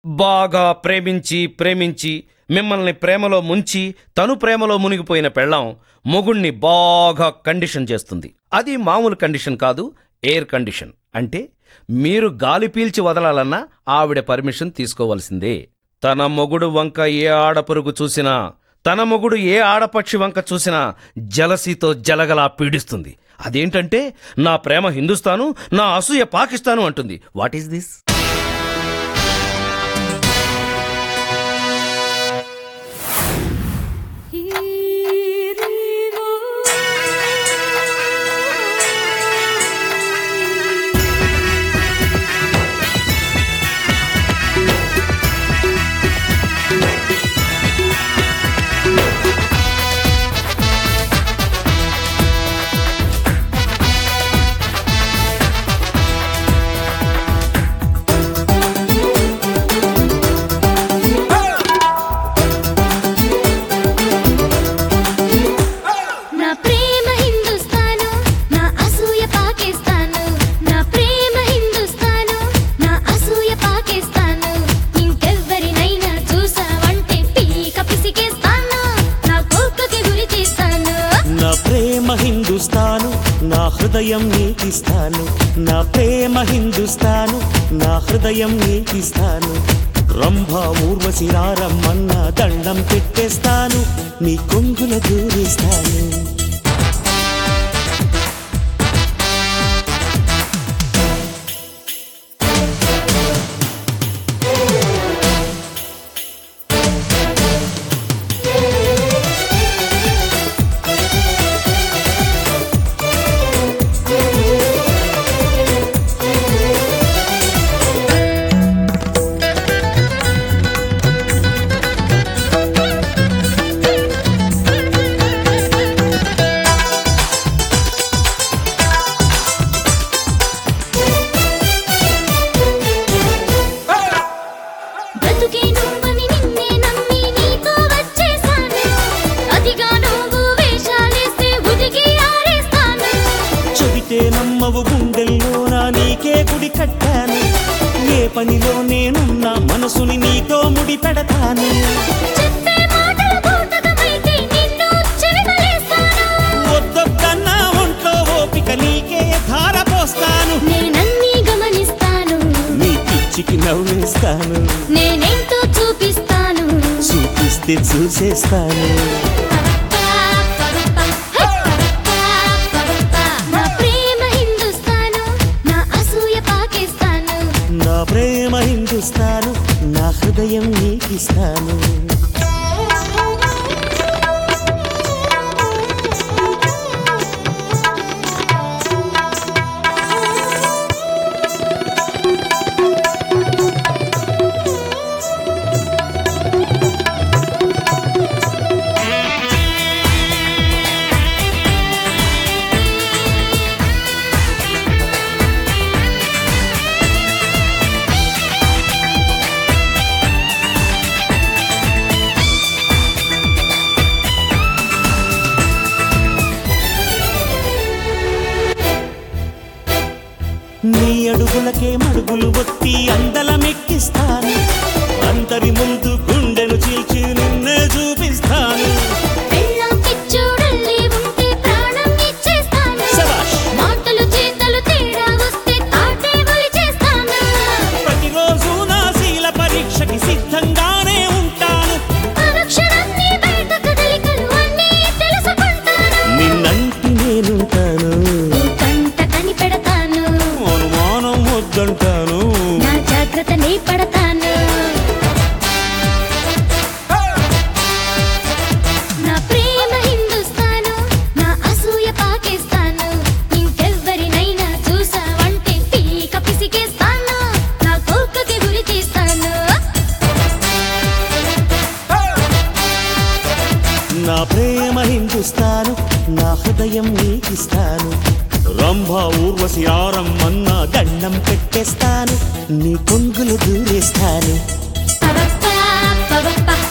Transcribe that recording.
బాగా ప్రేమించి ప్రేమించి మిమ్మల్ని ప్రేమలో ముంచి తను ప్రేమలో మునిగిపోయిన పెళ్ళాం మొగుణ్ణి బాగా కండిషన్ చేస్తుంది అది మామూలు కండిషన్ కాదు ఎయిర్ కండిషన్ అంటే మీరు గాలి పీల్చి వదలాలన్నా ఆవిడ పర్మిషన్ తీసుకోవాల్సిందే తన మొగుడు వంక ఏ ఆడపరుగు చూసినా తన మొగుడు ఏ ఆడపక్షి వంక చూసినా జలసీతో జలగలా పీడిస్తుంది అదేంటంటే నా ప్రేమ హిందుస్తాను నా అసూయ పాకిస్తాను అంటుంది వాట్ ఈస్ దిస్ నా ప్రేమ హిందుస్తాను నా అసూయ పాకిస్తాను నా ప్రేమ హిందుస్తాను నా అసూయ పాకిస్తాను ఇంకెవ్వరినైనా చూసావంటే పీక పిసికేస్తాను నా కోకకి గురి చేస్తాను నా ప్రేమ హిందుస్తాను నా హృదయం నీకిస్తాను నా ప్రేమ హిందుస్తాను నా హృదయం నీకిస్తాను రంభా ఊర్వశి రారమ్మన్న దండం పెట్టేస్తాను నీ కొంగుల దూరేస్తాను బ్రతుకే నువ్వని నిన్నే నమ్మి నీతో వచ్చేసాను అదిగా నువ్వు వేషాలేస్తే ఉదికి ఆరేస్తాను చెబితే నమ్మవు గుండెల్లోనా నీకే గుడి కట్టాను ఏ పనిలో నేనున్నా మనసుని నీతో ముడి పెడతాను చెప్పే మాటలు బూటకమైతే నిన్ను చెవిమలేస్తాను వద్దొద్దన్నా ఒంట్లో ఓపిక నీకే ధార పోస్తాను నేనన్నీ గమనిస్తాను నీ పిచ్చికి నవ్వేస్తాను నేనెంతో చూపిస్తాను చూపిస్తే చూసేస్తాను నా ప్రేమ హిందుస్తాను నా అసూయ పాకిస్తాను నా ప్రేమ హిందుస్తాను నా హృదయం నీకిస్తాను నీ అడుగులకే మడుగులు ఒత్తి అందలమెక్కిస్తాను అందరి ముందు గుండెను చీల్చి నిన్నే చూపిస్తాను పెళ్ళాం పిచ్చోడల్లే ఉంటే ప్రాణం ఇచ్చేస్తాను శభాష్. మాటలు చేతలు తేడా వస్తే తాటే చేస్తాను ప్రతిరోజు నా శీల పరీక్షకి సిద్ధంగానే ఉంటాను అనుక్షణం నీ బయట కదలికలు అన్నీ తెలుసుకుంటాను నిన్నంటి నేనుంటాను నీ కంట కనిపెడతాను అనుమానం వద్దంటాను నా జాగ్రత్త నీ పడతాను నా ప్రేమ హిందుస్తాను నా అసూయ పాకిస్తాను ఇంకెవ్వరినైనా చూసావంటే పీక పిసికేస్తాను నా కోకకి గురి తీస్తాను నా ప్రేమ హిందుస్తాను నా హృదయం నీకిస్తాను రంభా ఊర్వశి ఆరమ్మన్న దండం పెట్టేస్తాను నీ కొంగులు దూరేస్తాను పవప్ప పవప్ప